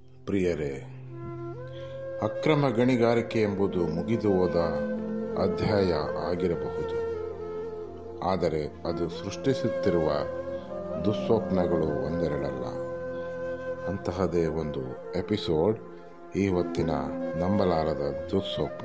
ಪ್ರಿಯರೇ ಅಕ್ರಮ ಗಣಿಗಾರಿಕೆ ಎಂಬುದು ಮುಗಿದು ಹೋದ ಅಧ್ಯಾಯ ಆಗಿರಬಹುದು ಆದರೆ ಅದು ಸೃಷ್ಟಿಸುತ್ತಿರುವ ದುಸ್ವಪ್ನಗಳು ಒಂದೆರಡಲ್ಲ ಅಂತಹದೇ ಒಂದು ಎಪಿಸೋಡ್ ಇವತ್ತಿನ ನಂಬಲಾರದ ದುಸ್ವಪ್ನ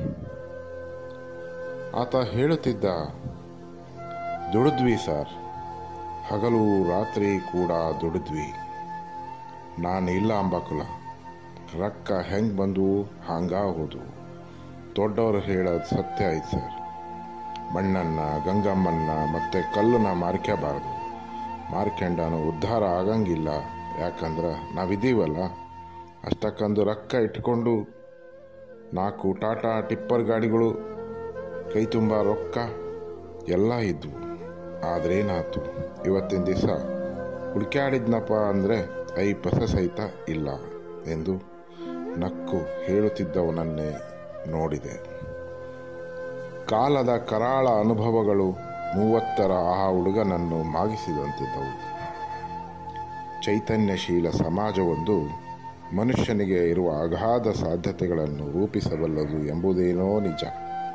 ಆತ ಹೇಳುತ್ತಿದ್ದ ದುಡಿದ್ವಿ ಸರ್ ಹಗಲು ರಾತ್ರಿ ಕೂಡ ದುಡಿದ್ವಿ ನಾನು ಇಲ್ಲ ಅಂಬಕುಲ ರೊಕ್ಕ ಹೆಂಗೆ ಬಂದು ಹಂಗ ಹೋದು ದೊಡ್ಡವರು ಹೇಳೋದು ಸತ್ಯ ಐತೆ ಸರ್ ಮಣ್ಣನ್ನ ಗಂಗಮ್ಮನ್ನ ಮತ್ತೆ ಕಲ್ಲನ್ನ ಮಾರ್ಕೋಬಾರ್ದು ಮಾರ್ಕೊಂಡನು ಉದ್ಧಾರ ಆಗಂಗಿಲ್ಲ ಯಾಕಂದ್ರೆ ನಾವಿದ್ದೀವಲ್ಲ ಅಷ್ಟಕ್ಕೊಂದು ರೊಕ್ಕ ಇಟ್ಕೊಂಡು ನಾಲ್ಕು ಟಾಟಾ ಟಿಪ್ಪರ್ ಗಾಡಿಗಳು ಕೈ ತುಂಬ ರೊಕ್ಕ ಎಲ್ಲ ಇದ್ವು ಆದ್ರೇನಾಯ್ತು ಇವತ್ತಿನ ದಿವಸ ಹುಡುಕ್ಯಾಡಿದ್ನಪ್ಪ ಅಂದರೆ ಐ ಪಸ ಸಹಿತ ಇಲ್ಲ ಎಂದು ನಕ್ಕು ಹೇಳುತ್ತಿದ್ದವನನ್ನೇ ನೋಡಿದೆ ಕಾಲದ ಕರಾಳ ಅನುಭವಗಳು ಮೂವತ್ತರ ಆ ಹುಡುಗನನ್ನು ಮಾಗಿಸಿದಂತಿದ್ದವು ಚೈತನ್ಯಶೀಲ ಸಮಾಜವೊಂದು ಮನುಷ್ಯನಿಗೆ ಇರುವ ಅಗಾಧ ಸಾಧ್ಯತೆಗಳನ್ನು ರೂಪಿಸಬಲ್ಲದು ಎಂಬುದೇನೋ ನಿಜ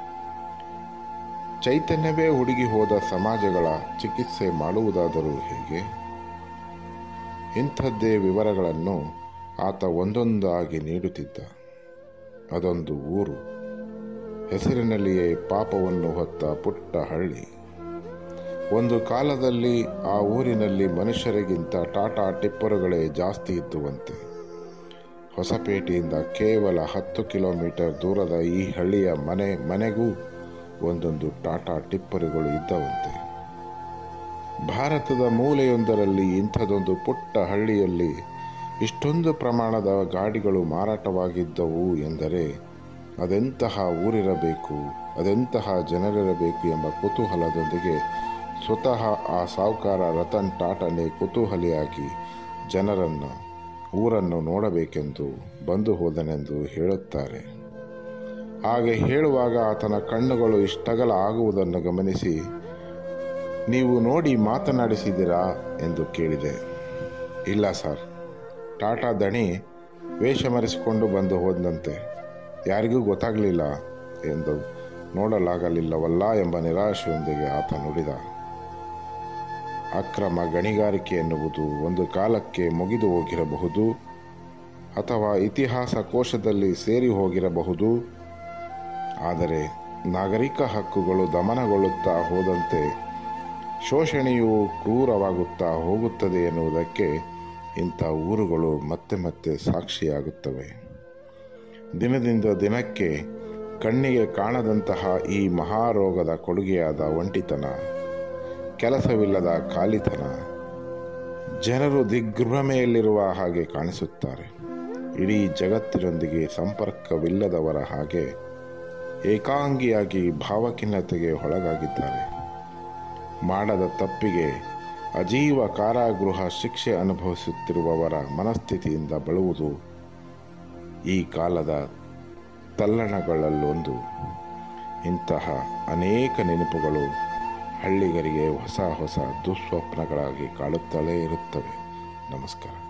ಚೈತನ್ಯವೇ ಹುಡುಗಿ ಹೋದ ಸಮಾಜಗಳ ಚಿಕಿತ್ಸೆ ಮಾಡುವುದಾದರೂ ಹೇಗೆ ಇಂಥದ್ದೇ ವಿವರಗಳನ್ನು ಆತ ಒಂದೊಂದಾಗಿ ನೀಡುತ್ತಿದ್ದ ಅದೊಂದು ಊರು ಹೆಸರಿನಲ್ಲಿಯೇ ಪಾಪವನ್ನು ಹೊತ್ತ ಪುಟ್ಟ ಹಳ್ಳಿ ಒಂದು ಕಾಲದಲ್ಲಿ ಆ ಊರಿನಲ್ಲಿ ಮನುಷ್ಯರಿಗಿಂತ ಟಾಟಾ ಟಿಪ್ಪರುಗಳೇ ಜಾಸ್ತಿ ಇದ್ದುವಂತೆ ಹೊಸಪೇಟೆಯಿಂದ ಕೇವಲ ಹತ್ತು ಕಿಲೋಮೀಟರ್ ದೂರದ ಈ ಹಳ್ಳಿಯ ಮನೆ ಮನೆಗೂ ಒಂದೊಂದು ಟಾಟಾ ಟಿಪ್ಪರುಗಳು ಇದ್ದವಂತೆ ಭಾರತದ ಮೂಲೆಯೊಂದರಲ್ಲಿ ಇಂಥದೊಂದು ಪುಟ್ಟ ಹಳ್ಳಿಯಲ್ಲಿ ಇಷ್ಟೊಂದು ಪ್ರಮಾಣದ ಗಾಡಿಗಳು ಮಾರಾಟವಾಗಿದ್ದವು ಎಂದರೆ ಅದೆಂತಹ ಊರಿರಬೇಕು ಅದೆಂತಹ ಜನರಿರಬೇಕು ಎಂಬ ಕುತೂಹಲದೊಂದಿಗೆ ಸ್ವತಃ ಆ ಸಾಹುಕಾರ ರತನ್ ಟಾಟನೇ ಕುತೂಹಲಿಯಾಗಿ ಜನರನ್ನು ಊರನ್ನು ನೋಡಬೇಕೆಂದು ಬಂದು ಹೋದನೆಂದು ಹೇಳುತ್ತಾರೆ ಹಾಗೆ ಹೇಳುವಾಗ ಆತನ ಕಣ್ಣುಗಳು ಇಷ್ಟಗಲ ಆಗುವುದನ್ನು ಗಮನಿಸಿ ನೀವು ನೋಡಿ ಮಾತನಾಡಿಸಿದಿರಾ ಎಂದು ಕೇಳಿದೆ ಇಲ್ಲ ಸರ್ ಟಾಟಾ ದಣಿ ವೇಷ ಮರೆಸಿಕೊಂಡು ಬಂದು ಹೋದಂತೆ ಯಾರಿಗೂ ಗೊತ್ತಾಗಲಿಲ್ಲ ಎಂದು ನೋಡಲಾಗಲಿಲ್ಲವಲ್ಲ ಎಂಬ ನಿರಾಶೆಯೊಂದಿಗೆ ಆತ ನುಡಿದ ಅಕ್ರಮ ಗಣಿಗಾರಿಕೆ ಎನ್ನುವುದು ಒಂದು ಕಾಲಕ್ಕೆ ಮುಗಿದು ಹೋಗಿರಬಹುದು ಅಥವಾ ಇತಿಹಾಸ ಕೋಶದಲ್ಲಿ ಸೇರಿ ಹೋಗಿರಬಹುದು ಆದರೆ ನಾಗರಿಕ ಹಕ್ಕುಗಳು ದಮನಗೊಳ್ಳುತ್ತಾ ಹೋದಂತೆ ಶೋಷಣೆಯು ಕ್ರೂರವಾಗುತ್ತಾ ಹೋಗುತ್ತದೆ ಎನ್ನುವುದಕ್ಕೆ ಇಂಥ ಊರುಗಳು ಮತ್ತೆ ಮತ್ತೆ ಸಾಕ್ಷಿಯಾಗುತ್ತವೆ ದಿನದಿಂದ ದಿನಕ್ಕೆ ಕಣ್ಣಿಗೆ ಕಾಣದಂತಹ ಈ ಮಹಾರೋಗದ ಕೊಡುಗೆಯಾದ ಒಂಟಿತನ ಕೆಲಸವಿಲ್ಲದ ಖಾಲಿತನ ಜನರು ದಿಗ್ಭ್ರಮೆಯಲ್ಲಿರುವ ಹಾಗೆ ಕಾಣಿಸುತ್ತಾರೆ ಇಡೀ ಜಗತ್ತಿನೊಂದಿಗೆ ಸಂಪರ್ಕವಿಲ್ಲದವರ ಹಾಗೆ ಏಕಾಂಗಿಯಾಗಿ ಭಾವಖಿನ್ನತೆಗೆ ಒಳಗಾಗಿದ್ದಾರೆ ಮಾಡದ ತಪ್ಪಿಗೆ ಅಜೀವ ಕಾರಾಗೃಹ ಶಿಕ್ಷೆ ಅನುಭವಿಸುತ್ತಿರುವವರ ಮನಸ್ಥಿತಿಯಿಂದ ಬಳುವುದು ಈ ಕಾಲದ ತಲ್ಲಣಗಳಲ್ಲೊಂದು ಇಂತಹ ಅನೇಕ ನೆನಪುಗಳು ಹಳ್ಳಿಗರಿಗೆ ಹೊಸ ಹೊಸ ದುಸ್ವಪ್ನಗಳಾಗಿ ಕಾಡುತ್ತಲೇ ಇರುತ್ತವೆ ನಮಸ್ಕಾರ